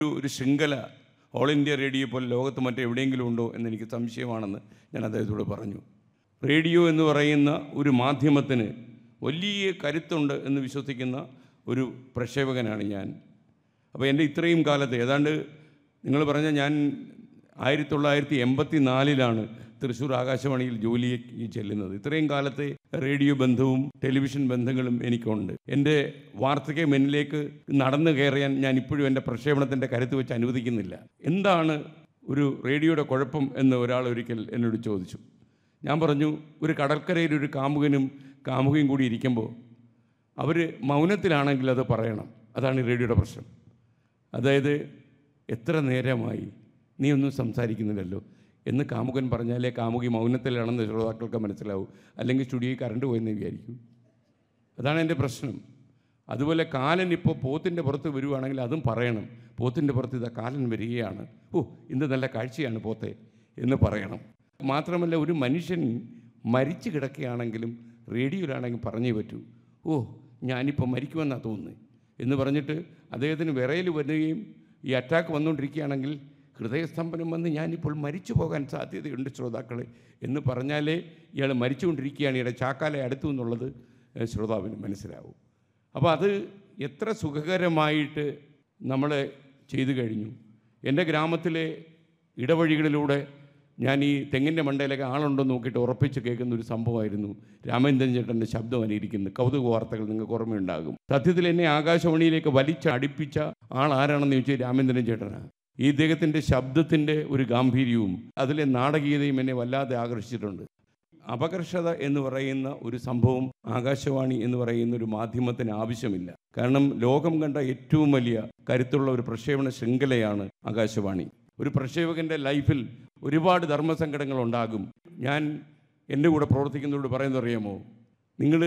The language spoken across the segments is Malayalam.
ഒരു ഒരു ശൃംഖല ഓൾ ഇന്ത്യ റേഡിയോ പോലെ ലോകത്ത് മറ്റെവിടെയെങ്കിലും ഉണ്ടോ എന്നെനിക്ക് സംശയമാണെന്ന് ഞാൻ അദ്ദേഹത്തോട് പറഞ്ഞു റേഡിയോ എന്ന് പറയുന്ന ഒരു മാധ്യമത്തിന് വലിയ കരുത്തുണ്ട് എന്ന് വിശ്വസിക്കുന്ന ഒരു പ്രക്ഷേപകനാണ് ഞാൻ അപ്പോൾ എൻ്റെ ഇത്രയും കാലത്ത് ഏതാണ്ട് നിങ്ങൾ പറഞ്ഞ ഞാൻ ആയിരത്തി തൊള്ളായിരത്തി എൺപത്തി നാലിലാണ് തൃശ്ശൂർ ആകാശവാണിയിൽ ജോലിക്ക് ചെല്ലുന്നത് ഇത്രയും കാലത്തെ റേഡിയോ ബന്ധവും ടെലിവിഷൻ ബന്ധങ്ങളും എനിക്കുണ്ട് എൻ്റെ വാർത്തയ്ക്ക് മുന്നിലേക്ക് നടന്നു കയറിയാൻ ഞാൻ ഇപ്പോഴും എൻ്റെ പ്രക്ഷേപണത്തിൻ്റെ കരുത്ത് വെച്ച് അനുവദിക്കുന്നില്ല എന്താണ് ഒരു റേഡിയോയുടെ കുഴപ്പം എന്ന് ഒരാൾ ഒരിക്കൽ എന്നോട് ചോദിച്ചു ഞാൻ പറഞ്ഞു ഒരു കടൽക്കരയിൽ ഒരു കാമുകനും കാമുകയും കൂടി ഇരിക്കുമ്പോൾ അവർ മൗനത്തിലാണെങ്കിൽ അത് പറയണം അതാണ് ഈ റേഡിയോയുടെ പ്രശ്നം അതായത് എത്ര നേരമായി നീ ഒന്നും സംസാരിക്കുന്നില്ലല്ലോ എന്ന് കാമുകൻ പറഞ്ഞാലേ കാമുകി മൗനത്തിലാണെന്ന് ശ്രോതാക്കൾക്ക് മനസ്സിലാവും അല്ലെങ്കിൽ സ്റ്റുഡിയോയിൽ കറണ്ട് പോയെന്ന് വിചാരിക്കും അതാണ് എൻ്റെ പ്രശ്നം അതുപോലെ കാലൻ ഇപ്പോൾ പോത്തിൻ്റെ പുറത്ത് വരുവാണെങ്കിൽ അതും പറയണം പോത്തിൻ്റെ പുറത്ത് ഇതാ കാലൻ വരികയാണ് ഓ ഇന്ന് നല്ല കാഴ്ചയാണ് പോത്തെ എന്ന് പറയണം മാത്രമല്ല ഒരു മനുഷ്യൻ മരിച്ചു കിടക്കുകയാണെങ്കിലും റേഡിയോയിലാണെങ്കിൽ പറഞ്ഞേ പറ്റൂ ഓ ഞാനിപ്പോൾ മരിക്കുമെന്നാണ് തോന്നുന്നത് എന്ന് പറഞ്ഞിട്ട് അദ്ദേഹത്തിന് വിറയിൽ വരികയും ഈ അറ്റാക്ക് വന്നുകൊണ്ടിരിക്കുകയാണെങ്കിൽ ഹൃദയസ്തംഭനം വന്ന് ഞാനിപ്പോൾ മരിച്ചു പോകാൻ സാധ്യതയുണ്ട് ശ്രോതാക്കളെ എന്ന് പറഞ്ഞാലേ ഇയാൾ മരിച്ചുകൊണ്ടിരിക്കുകയാണ് ഇയാളുടെ ചാക്കാലെ അടുത്തു എന്നുള്ളത് ഏഹ്, ശ്രോതാവിന് മനസ്സിലാവും അപ്പോൾ അത് എത്ര സുഖകരമായിട്ട് നമ്മൾ ചെയ്തു കഴിഞ്ഞു എൻ്റെ ഗ്രാമത്തിലെ ഇടവഴികളിലൂടെ ഞാൻ ഈ തെങ്ങിൻ്റെ മണ്ടയിലൊക്കെ ആളുണ്ടോ എന്ന് നോക്കിയിട്ട് ഉറപ്പിച്ച് കേൾക്കുന്ന ഒരു സംഭവമായിരുന്നു രാമേന്ദ്രൻ ചേട്ടൻ്റെ ശബ്ദം അനുകരിക്കുന്നത് കൗതുക വാർത്തകൾ നിങ്ങൾക്ക് ഓർമ്മയുണ്ടാകും സത്യത്തിൽ എന്നെ ആകാശവാണിയിലേക്ക് വലിച്ച് അടുപ്പിച്ച ആൾ ആരാണെന്ന് ചോദിച്ചാൽ രാമേന്ദ്രൻ ചേട്ടനാണ് ഈ ഇദ്ദേഹത്തിൻ്റെ ശബ്ദത്തിൻ്റെ ഒരു ഗാംഭീര്യവും അതിലെ നാടകീയതയും എന്നെ വല്ലാതെ ആകർഷിച്ചിട്ടുണ്ട് അപകർഷത എന്ന് പറയുന്ന ഒരു സംഭവം ആകാശവാണി എന്ന് പറയുന്ന ഒരു മാധ്യമത്തിന് ആവശ്യമില്ല കാരണം ലോകം കണ്ട ഏറ്റവും വലിയ കരുത്തുള്ള ഒരു പ്രക്ഷേപണ ശൃംഖലയാണ് ആകാശവാണി ഒരു പ്രക്ഷേപകൻ്റെ ലൈഫിൽ ഒരുപാട് ധർമ്മസങ്കടങ്ങൾ ഉണ്ടാകും ഞാൻ എൻ്റെ കൂടെ പ്രവർത്തിക്കുന്നവരോട് പറയുന്നത് അറിയാമോ നിങ്ങൾ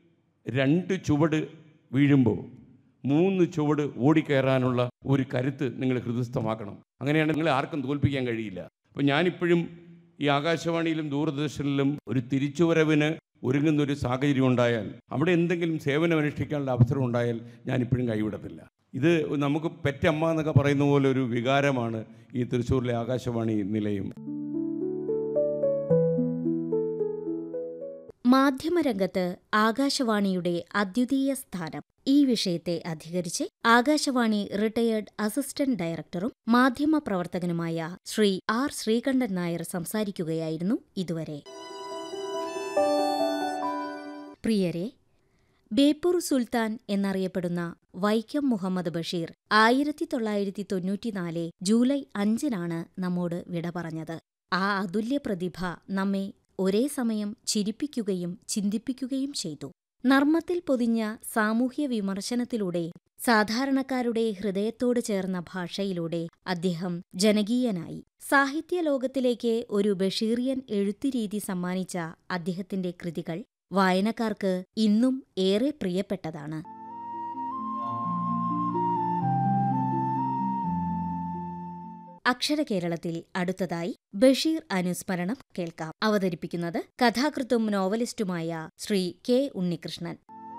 രണ്ട് ചുവട് വീഴുമ്പോൾ മൂന്ന് ചുവട് ഓടിക്കയറാനുള്ള ഒരു കരുത്ത് നിങ്ങൾ ഹൃദയസ്ഥമാക്കണം അങ്ങനെയാണ് നിങ്ങളെ ആർക്കും തോൽപ്പിക്കാൻ കഴിയില്ല അപ്പോൾ ഞാനിപ്പോഴും ഈ ആകാശവാണിയിലും ദൂരദർശനിലും ഒരു തിരിച്ചുവരവിന് ഒരുങ്ങുന്ന ഒരു സാഹചര്യം ഉണ്ടായാൽ അവിടെ എന്തെങ്കിലും സേവനം അനുഷ്ഠിക്കാനുള്ള അവസരം ഉണ്ടായാൽ ഞാനിപ്പോഴും കൈവിടത്തില്ല ഇത് നമുക്ക് പെറ്റമ്മ എന്നൊക്കെ പറയുന്ന പോലെ ഒരു വികാരമാണ് ഈ തൃശ്ശൂരിലെ ആകാശവാണി നിലയം മാധ്യമരംഗത്ത് ആകാശവാണിയുടെ അദ്വിതീയ സ്ഥാനം ഈ വിഷയത്തെ അധികരിച്ച് ആകാശവാണി റിട്ടയേർഡ് അസിസ്റ്റന്റ് ഡയറക്ടറും മാധ്യമപ്രവർത്തകനുമായ ശ്രീ ആർ ശ്രീകണ്ഠൻ നായർ സംസാരിക്കുകയായിരുന്നു ഇതുവരെ പ്രിയരെ ബേപ്പൂർ സുൽത്താൻ എന്നറിയപ്പെടുന്ന വൈക്കം മുഹമ്മദ് ബഷീർ ആയിരത്തി തൊള്ളായിരത്തി തൊണ്ണൂറ്റിനാല് ജൂലൈ അഞ്ചിനാണ് നമ്മോട് വിട പറഞ്ഞത് ആ അതുല്യ പ്രതിഭ നമ്മെ ഒരേ സമയം ചിരിപ്പിക്കുകയും ചിന്തിപ്പിക്കുകയും ചെയ്തു നർമ്മത്തിൽ പൊതിഞ്ഞ സാമൂഹ്യ വിമർശനത്തിലൂടെ സാധാരണക്കാരുടെ ഹൃദയത്തോട് ചേർന്ന ഭാഷയിലൂടെ അദ്ദേഹം ജനകീയനായി സാഹിത്യലോകത്തിലേക്ക് ഒരു ബഷീറിയൻ എഴുത്തുരീതി സമ്മാനിച്ച അദ്ദേഹത്തിന്റെ കൃതികൾ വായനക്കാർക്ക് ഇന്നും ഏറെ പ്രിയപ്പെട്ടതാണ് അക്ഷരകേരളത്തിൽ അടുത്തതായി ബഷീർ അനുസ്മരണം കേൾക്കാം അവതരിപ്പിക്കുന്നത് കഥാകൃത്തും നോവലിസ്റ്റുമായ ശ്രീ കെ ഉണ്ണികൃഷ്ണൻ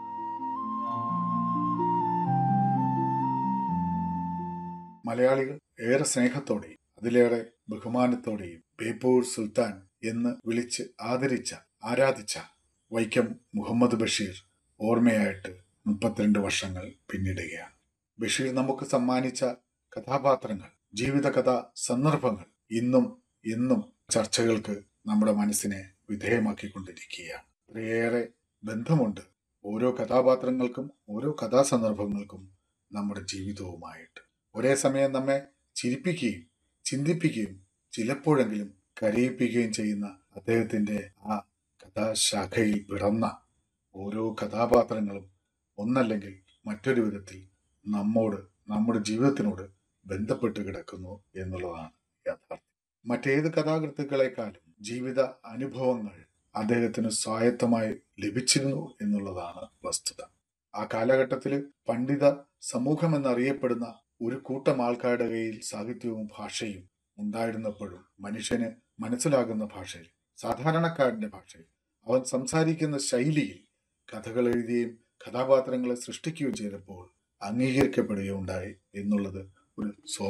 മലയാളികൾ ഏറെ സ്നേഹത്തോടെയും അതിലേറെ ബഹുമാനത്തോടെയും ബേപ്പൂർ സുൽത്താൻ എന്ന് വിളിച്ച് ആദരിച്ച ആരാധിച്ച വൈക്കം മുഹമ്മദ് ബഷീർ ഓർമ്മയായിട്ട് മുപ്പത്തിരണ്ട് വർഷങ്ങൾ പിന്നിടുകയാണ് ബഷീർ നമുക്ക് സമ്മാനിച്ച കഥാപാത്രങ്ങൾ ജീവിതകഥ സന്ദർഭങ്ങൾ ഇന്നും എന്നും ചർച്ചകൾക്ക് നമ്മുടെ മനസ്സിനെ വിധേയമാക്കിക്കൊണ്ടിരിക്കുകയാണ് അത്രയേറെ ബന്ധമുണ്ട് ഓരോ കഥാപാത്രങ്ങൾക്കും ഓരോ കഥാസന്ദർഭങ്ങൾക്കും നമ്മുടെ ജീവിതവുമായിട്ട് ഒരേ സമയം നമ്മെ ചിരിപ്പിക്കുകയും ചിന്തിപ്പിക്കുകയും ചിലപ്പോഴെങ്കിലും കരയിപ്പിക്കുകയും ചെയ്യുന്ന അദ്ദേഹത്തിന്റെ ആ കഥാശാഖയിൽ പിറന്ന ഓരോ കഥാപാത്രങ്ങളും ഒന്നല്ലെങ്കിൽ മറ്റൊരു വിധത്തിൽ നമ്മോട് നമ്മുടെ ജീവിതത്തിനോട് ബന്ധപ്പെട്ട് കിടക്കുന്നു എന്നുള്ളതാണ് യാഥാർത്ഥ്യം മറ്റേത് കഥാകൃത്തുക്കളെക്കാളും ജീവിത അനുഭവങ്ങൾ അദ്ദേഹത്തിന് സ്വായത്തമായി ലഭിച്ചിരുന്നു എന്നുള്ളതാണ് വസ്തുത ആ കാലഘട്ടത്തിൽ പണ്ഡിത സമൂഹം എന്നറിയപ്പെടുന്ന ഒരു കൂട്ടം ആൾക്കാരുടെ കയ്യിൽ സാഹിത്യവും ഭാഷയും ഉണ്ടായിരുന്നപ്പോഴും മനുഷ്യന് മനസ്സിലാകുന്ന ഭാഷയിൽ സാധാരണക്കാരന്റെ ഭാഷയിൽ അവൻ സംസാരിക്കുന്ന ശൈലിയിൽ കഥകൾ എഴുതുകയും കഥാപാത്രങ്ങളെ സൃഷ്ടിക്കുകയും ചെയ്തപ്പോൾ അംഗീകരിക്കപ്പെടുകയുണ്ടായി എന്നുള്ളത് ഒരു